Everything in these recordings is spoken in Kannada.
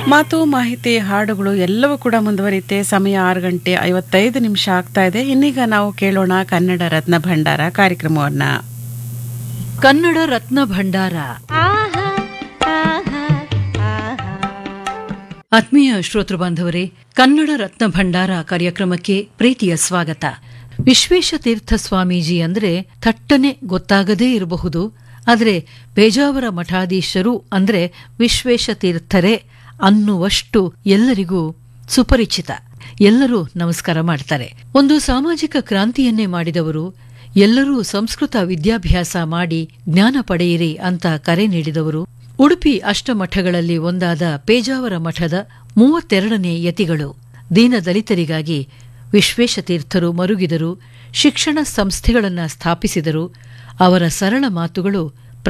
ಮಾತು ಮಾಹಿತಿ ಹಾಡುಗಳು ಎಲ್ಲವೂ ಕೂಡ ಮುಂದುವರಿಯುತ್ತೆ ಸಮಯ ಆರು ಗಂಟೆ ಐವತ್ತೈದು ನಿಮಿಷ ಆಗ್ತಾ ಇದೆ ಇನ್ನೀಗ ನಾವು ಕೇಳೋಣ ಕನ್ನಡ ರತ್ನ ಭಂಡಾರ ಕಾರ್ಯಕ್ರಮವನ್ನ ಕನ್ನಡ ರತ್ನ ಭಂಡಾರ ಆತ್ಮೀಯ ಶ್ರೋತೃ ಬಾಂಧವರೇ ಕನ್ನಡ ರತ್ನ ಭಂಡಾರ ಕಾರ್ಯಕ್ರಮಕ್ಕೆ ಪ್ರೀತಿಯ ಸ್ವಾಗತ ವಿಶ್ವೇಶತೀರ್ಥ ಸ್ವಾಮೀಜಿ ಅಂದ್ರೆ ಥಟ್ಟನೆ ಗೊತ್ತಾಗದೇ ಇರಬಹುದು ಆದರೆ ಪೇಜಾವರ ಮಠಾಧೀಶರು ಅಂದ್ರೆ ವಿಶ್ವೇಶತೀರ್ಥರೇ ಅನ್ನುವಷ್ಟು ಎಲ್ಲರಿಗೂ ಸುಪರಿಚಿತ ಎಲ್ಲರೂ ನಮಸ್ಕಾರ ಮಾಡ್ತಾರೆ ಒಂದು ಸಾಮಾಜಿಕ ಕ್ರಾಂತಿಯನ್ನೇ ಮಾಡಿದವರು ಎಲ್ಲರೂ ಸಂಸ್ಕೃತ ವಿದ್ಯಾಭ್ಯಾಸ ಮಾಡಿ ಜ್ಞಾನ ಪಡೆಯಿರಿ ಅಂತ ಕರೆ ನೀಡಿದವರು ಉಡುಪಿ ಅಷ್ಟಮಠಗಳಲ್ಲಿ ಒಂದಾದ ಪೇಜಾವರ ಮಠದ ಮೂವತ್ತೆರಡನೇ ಯತಿಗಳು ದೀನದಲಿತರಿಗಾಗಿ ವಿಶ್ವೇಶತೀರ್ಥರು ಮರುಗಿದರು ಶಿಕ್ಷಣ ಸಂಸ್ಥೆಗಳನ್ನ ಸ್ಥಾಪಿಸಿದರು ಅವರ ಸರಳ ಮಾತುಗಳು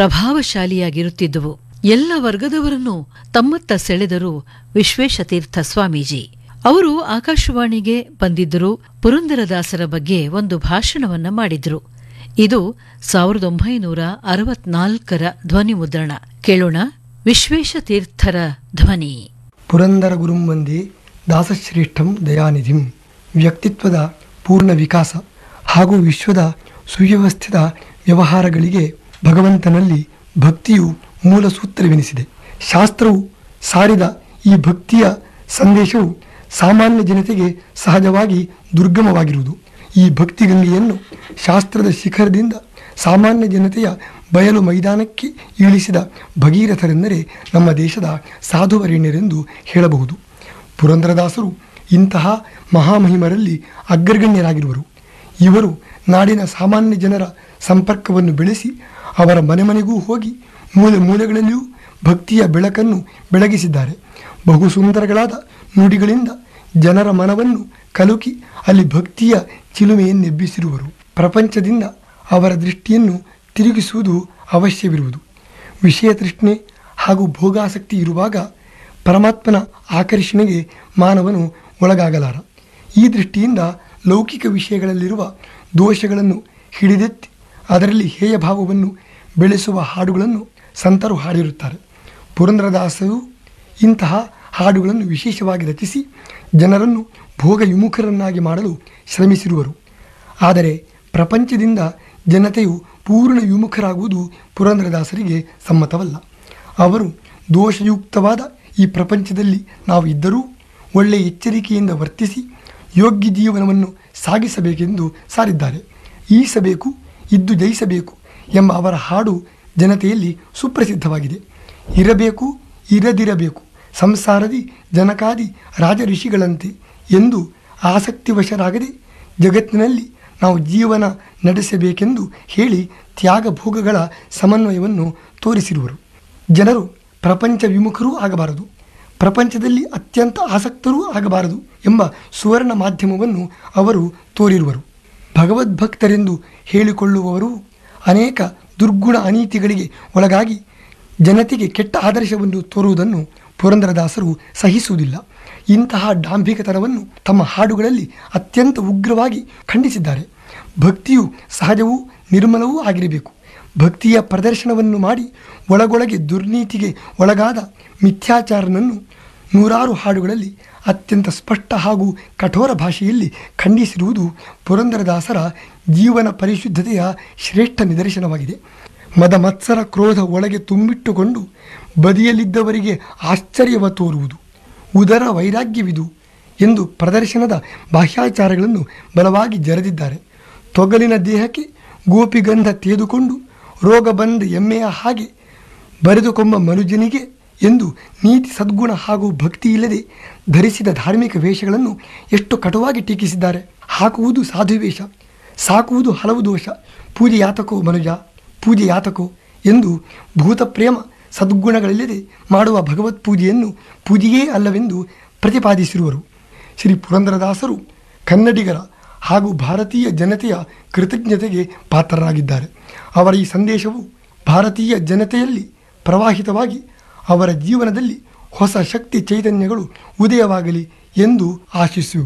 ಪ್ರಭಾವಶಾಲಿಯಾಗಿರುತ್ತಿದ್ದುವು ಎಲ್ಲ ವರ್ಗದವರನ್ನು ತಮ್ಮತ್ತ ಸೆಳೆದರು ವಿಶ್ವೇಶತೀರ್ಥ ಸ್ವಾಮೀಜಿ ಅವರು ಆಕಾಶವಾಣಿಗೆ ಬಂದಿದ್ದರು ಪುರಂದರದಾಸರ ಬಗ್ಗೆ ಒಂದು ಭಾಷಣವನ್ನ ಮಾಡಿದ್ರು ಇದು ಸಾವಿರದ ಒಂಬೈನೂರ ಅರವತ್ನಾಲ್ಕರ ಧ್ವನಿ ಮುದ್ರಣ ಕೇಳೋಣ ವಿಶ್ವೇಶತೀರ್ಥರ ಧ್ವನಿ ಪುರಂದರ ಗುರುಂ ವಂದೇ ದಾಸಶ್ರೇಷ್ಠಂ ದಯಾನಿಧಿಂ ವ್ಯಕ್ತಿತ್ವದ ಪೂರ್ಣ ವಿಕಾಸ ಹಾಗೂ ವಿಶ್ವದ ಸುವ್ಯವಸ್ಥಿತ ವ್ಯವಹಾರಗಳಿಗೆ ಭಗವಂತನಲ್ಲಿ ಭಕ್ತಿಯು ಮೂಲ ಸೂತ್ರವೆನಿಸಿದೆ ಶಾಸ್ತ್ರವು ಸಾರಿದ ಈ ಭಕ್ತಿಯ ಸಂದೇಶವು ಸಾಮಾನ್ಯ ಜನತೆಗೆ ಸಹಜವಾಗಿ ದುರ್ಗಮವಾಗಿರುವುದು ಈ ಭಕ್ತಿಗಂಗೆಯನ್ನು ಶಾಸ್ತ್ರದ ಶಿಖರದಿಂದ ಸಾಮಾನ್ಯ ಜನತೆಯ ಬಯಲು ಮೈದಾನಕ್ಕೆ ಇಳಿಸಿದ ಭಗೀರಥರೆಂದರೆ ನಮ್ಮ ದೇಶದ ಸಾಧುವರೇಣ್ಯರೆಂದು ಹೇಳಬಹುದು ಪುರಂದರದಾಸರು ಇಂತಹ ಮಹಾಮಹಿಮರಲ್ಲಿ ಅಗ್ರಗಣ್ಯರಾಗಿರುವರು ಇವರು ನಾಡಿನ ಸಾಮಾನ್ಯ ಜನರ ಸಂಪರ್ಕವನ್ನು ಬೆಳೆಸಿ ಅವರ ಮನೆ ಮನೆಗೂ ಹೋಗಿ ಮೂಲೆ ಮೂಲೆಗಳಲ್ಲಿಯೂ ಭಕ್ತಿಯ ಬೆಳಕನ್ನು ಬೆಳಗಿಸಿದ್ದಾರೆ ಬಹು ಸುಂದರಗಳಾದ ನುಡಿಗಳಿಂದ ಜನರ ಮನವನ್ನು ಕಲುಕಿ ಅಲ್ಲಿ ಭಕ್ತಿಯ ಚಿಲುಮೆಯನ್ನೆಬ್ಬಿಸಿರುವರು ಪ್ರಪಂಚದಿಂದ ಅವರ ದೃಷ್ಟಿಯನ್ನು ತಿರುಗಿಸುವುದು ಅವಶ್ಯವಿರುವುದು ವಿಷಯ ತೃಷ್ಣೆ ಹಾಗೂ ಭೋಗಾಸಕ್ತಿ ಇರುವಾಗ ಪರಮಾತ್ಮನ ಆಕರ್ಷಣೆಗೆ ಮಾನವನು ಒಳಗಾಗಲಾರ ಈ ದೃಷ್ಟಿಯಿಂದ ಲೌಕಿಕ ವಿಷಯಗಳಲ್ಲಿರುವ ದೋಷಗಳನ್ನು ಹಿಡಿದೆತ್ತಿ ಅದರಲ್ಲಿ ಹೇಯ ಭಾವವನ್ನು ಬೆಳೆಸುವ ಹಾಡುಗಳನ್ನು ಸಂತರು ಹಾಡಿರುತ್ತಾರೆ ಪುರಂದರದಾಸರು ಇಂತಹ ಹಾಡುಗಳನ್ನು ವಿಶೇಷವಾಗಿ ರಚಿಸಿ ಜನರನ್ನು ಭೋಗ ವಿಮುಖರನ್ನಾಗಿ ಮಾಡಲು ಶ್ರಮಿಸಿರುವರು ಆದರೆ ಪ್ರಪಂಚದಿಂದ ಜನತೆಯು ಪೂರ್ಣ ವಿಮುಖರಾಗುವುದು ಪುರಂದರದಾಸರಿಗೆ ಸಮ್ಮತವಲ್ಲ ಅವರು ದೋಷಯುಕ್ತವಾದ ಈ ಪ್ರಪಂಚದಲ್ಲಿ ನಾವು ಇದ್ದರೂ ಒಳ್ಳೆಯ ಎಚ್ಚರಿಕೆಯಿಂದ ವರ್ತಿಸಿ ಯೋಗ್ಯ ಜೀವನವನ್ನು ಸಾಗಿಸಬೇಕೆಂದು ಸಾರಿದ್ದಾರೆ ಈಸಬೇಕು ಇದ್ದು ಜಯಿಸಬೇಕು ಎಂಬ ಅವರ ಹಾಡು ಜನತೆಯಲ್ಲಿ ಸುಪ್ರಸಿದ್ಧವಾಗಿದೆ ಇರಬೇಕು ಇರದಿರಬೇಕು ಸಂಸಾರದಿ ಜನಕಾದಿ ರಾಜ ಋಷಿಗಳಂತೆ ಎಂದು ಆಸಕ್ತಿವಶರಾಗದೆ ಜಗತ್ತಿನಲ್ಲಿ ನಾವು ಜೀವನ ನಡೆಸಬೇಕೆಂದು ಹೇಳಿ ತ್ಯಾಗ ಭೋಗಗಳ ಸಮನ್ವಯವನ್ನು ತೋರಿಸಿರುವರು ಜನರು ಪ್ರಪಂಚ ವಿಮುಖರೂ ಆಗಬಾರದು ಪ್ರಪಂಚದಲ್ಲಿ ಅತ್ಯಂತ ಆಸಕ್ತರೂ ಆಗಬಾರದು ಎಂಬ ಸುವರ್ಣ ಮಾಧ್ಯಮವನ್ನು ಅವರು ತೋರಿರುವರು ಭಗವದ್ಭಕ್ತರೆಂದು ಹೇಳಿಕೊಳ್ಳುವವರು ಅನೇಕ ದುರ್ಗುಣ ಅನೀತಿಗಳಿಗೆ ಒಳಗಾಗಿ ಜನತೆಗೆ ಕೆಟ್ಟ ಆದರ್ಶವನ್ನು ತೋರುವುದನ್ನು ಪುರಂದರದಾಸರು ಸಹಿಸುವುದಿಲ್ಲ ಇಂತಹ ಡಾಂಭಿಕತನವನ್ನು ತಮ್ಮ ಹಾಡುಗಳಲ್ಲಿ ಅತ್ಯಂತ ಉಗ್ರವಾಗಿ ಖಂಡಿಸಿದ್ದಾರೆ ಭಕ್ತಿಯು ಸಹಜವೂ ನಿರ್ಮಲವೂ ಆಗಿರಬೇಕು ಭಕ್ತಿಯ ಪ್ರದರ್ಶನವನ್ನು ಮಾಡಿ ಒಳಗೊಳಗೆ ದುರ್ನೀತಿಗೆ ಒಳಗಾದ ಮಿಥ್ಯಾಚಾರನನ್ನು ನೂರಾರು ಹಾಡುಗಳಲ್ಲಿ ಅತ್ಯಂತ ಸ್ಪಷ್ಟ ಹಾಗೂ ಕಠೋರ ಭಾಷೆಯಲ್ಲಿ ಖಂಡಿಸಿರುವುದು ಪುರಂದರದಾಸರ ಜೀವನ ಪರಿಶುದ್ಧತೆಯ ಶ್ರೇಷ್ಠ ನಿದರ್ಶನವಾಗಿದೆ ಮದ ಮತ್ಸರ ಕ್ರೋಧ ಒಳಗೆ ತುಂಬಿಟ್ಟುಕೊಂಡು ಬದಿಯಲ್ಲಿದ್ದವರಿಗೆ ಆಶ್ಚರ್ಯವ ತೋರುವುದು ಉದರ ವೈರಾಗ್ಯವಿದು ಎಂದು ಪ್ರದರ್ಶನದ ಬಾಹ್ಯಾಚಾರಗಳನ್ನು ಬಲವಾಗಿ ಜರೆದಿದ್ದಾರೆ ತೊಗಲಿನ ದೇಹಕ್ಕೆ ಗೋಪಿಗಂಧ ತೆಗೆದುಕೊಂಡು ರೋಗ ಬಂದ ಎಮ್ಮೆಯ ಹಾಗೆ ಬರೆದುಕೊಂಬ ಮನುಜನಿಗೆ ಎಂದು ನೀತಿ ಸದ್ಗುಣ ಹಾಗೂ ಭಕ್ತಿ ಇಲ್ಲದೆ ಧರಿಸಿದ ಧಾರ್ಮಿಕ ವೇಷಗಳನ್ನು ಎಷ್ಟು ಕಟುವಾಗಿ ಟೀಕಿಸಿದ್ದಾರೆ ಹಾಕುವುದು ಸಾಧುವೇಷ ಸಾಕುವುದು ಹಲವು ದೋಷ ಪೂಜೆ ಯಾತಕೋ ಮನುಜ ಪೂಜೆ ಯಾತಕೋ ಎಂದು ಭೂತಪ್ರೇಮ ಸದ್ಗುಣಗಳಿಲ್ಲದೆ ಮಾಡುವ ಭಗವತ್ ಪೂಜೆಯನ್ನು ಪೂಜೆಯೇ ಅಲ್ಲವೆಂದು ಪ್ರತಿಪಾದಿಸಿರುವರು ಶ್ರೀ ಪುರಂದರದಾಸರು ಕನ್ನಡಿಗರ ಹಾಗೂ ಭಾರತೀಯ ಜನತೆಯ ಕೃತಜ್ಞತೆಗೆ ಪಾತ್ರರಾಗಿದ್ದಾರೆ ಅವರ ಈ ಸಂದೇಶವು ಭಾರತೀಯ ಜನತೆಯಲ್ಲಿ ಪ್ರವಾಹಿತವಾಗಿ ಅವರ ಜೀವನದಲ್ಲಿ ಹೊಸ ಶಕ್ತಿ ಚೈತನ್ಯಗಳು ಉದಯವಾಗಲಿ ಎಂದು ಆಶಿಸುವು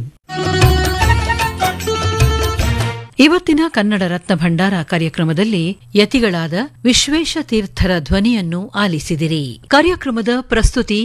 ಇವತ್ತಿನ ಕನ್ನಡ ರತ್ನ ಭಂಡಾರ ಕಾರ್ಯಕ್ರಮದಲ್ಲಿ ಯತಿಗಳಾದ ವಿಶ್ವೇಶ ತೀರ್ಥರ ಧ್ವನಿಯನ್ನು ಆಲಿಸಿದಿರಿ ಕಾರ್ಯಕ್ರಮದ ಪ್ರಸ್ತುತಿ